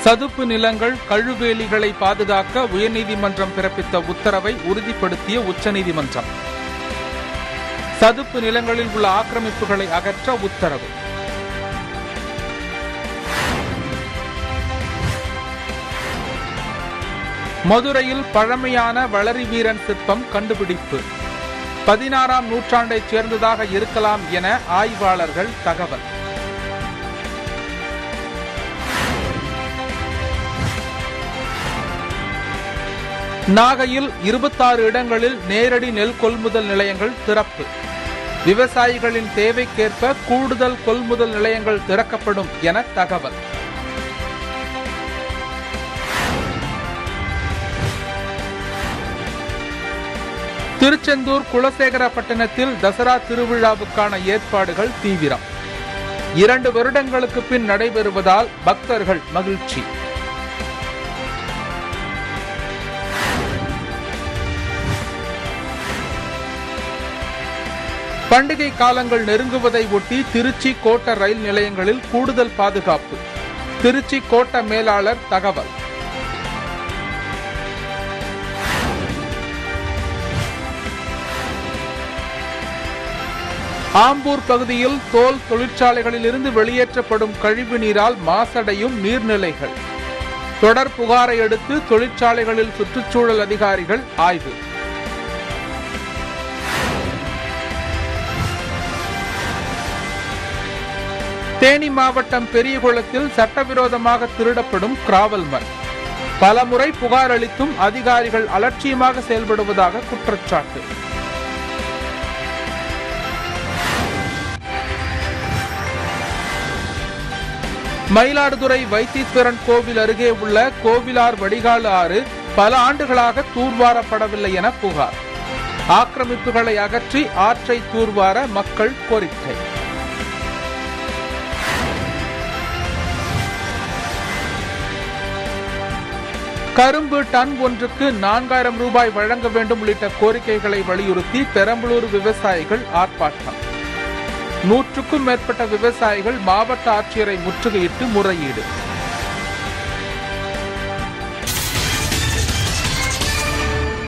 சதுப்பு நிலங்கள் கழுவேலிகளை பாதுகாக்க உயர்நீதிமன்றம் பிறப்பித்த உத்தரவை உறுதிப்படுத்திய உச்சநீதிமன்றம் சதுப்பு நிலங்களில் உள்ள ஆக்கிரமிப்புகளை அகற்ற உத்தரவு மதுரையில் பழமையான வளரி வீரன் சிற்பம் கண்டுபிடிப்பு பதினாறாம் நூற்றாண்டைச் சேர்ந்ததாக இருக்கலாம் என ஆய்வாளர்கள் தகவல் நாகையில் இருபத்தாறு இடங்களில் நேரடி நெல் கொள்முதல் நிலையங்கள் திறப்பு விவசாயிகளின் தேவைக்கேற்ப கூடுதல் கொள்முதல் நிலையங்கள் திறக்கப்படும் என தகவல் திருச்செந்தூர் குலசேகரப்பட்டினத்தில் தசரா திருவிழாவுக்கான ஏற்பாடுகள் தீவிரம் இரண்டு வருடங்களுக்கு பின் நடைபெறுவதால் பக்தர்கள் மகிழ்ச்சி பண்டிகை காலங்கள் நெருங்குவதை ஒட்டி திருச்சி கோட்ட ரயில் நிலையங்களில் கூடுதல் பாதுகாப்பு திருச்சி கோட்ட மேலாளர் தகவல் ஆம்பூர் பகுதியில் தோல் தொழிற்சாலைகளில் இருந்து வெளியேற்றப்படும் கழிவு நீரால் மாசடையும் நீர்நிலைகள் தொடர் புகாரை அடுத்து தொழிற்சாலைகளில் சுற்றுச்சூழல் அதிகாரிகள் ஆய்வு தேனி மாவட்டம் பெரியகுளத்தில் சட்டவிரோதமாக திருடப்படும் கிராவல் மண் பலமுறை புகார் அளித்தும் அதிகாரிகள் அலட்சியமாக செயல்படுவதாக குற்றச்சாட்டு மயிலாடுதுறை வைத்தீஸ்வரன் கோவில் அருகே உள்ள கோவிலார் வடிகால் ஆறு பல ஆண்டுகளாக தூர்வாரப்படவில்லை என புகார் ஆக்கிரமிப்புகளை அகற்றி ஆற்றை தூர்வார மக்கள் கோரிக்கை கரும்பு டன் ஒன்றுக்கு நான்காயிரம் ரூபாய் வழங்க வேண்டும் உள்ளிட்ட கோரிக்கைகளை வலியுறுத்தி பெரம்பலூர் விவசாயிகள் ஆர்ப்பாட்டம் நூற்றுக்கும் மேற்பட்ட விவசாயிகள் மாவட்ட ஆட்சியரை முற்றுகையிட்டு முறையீடு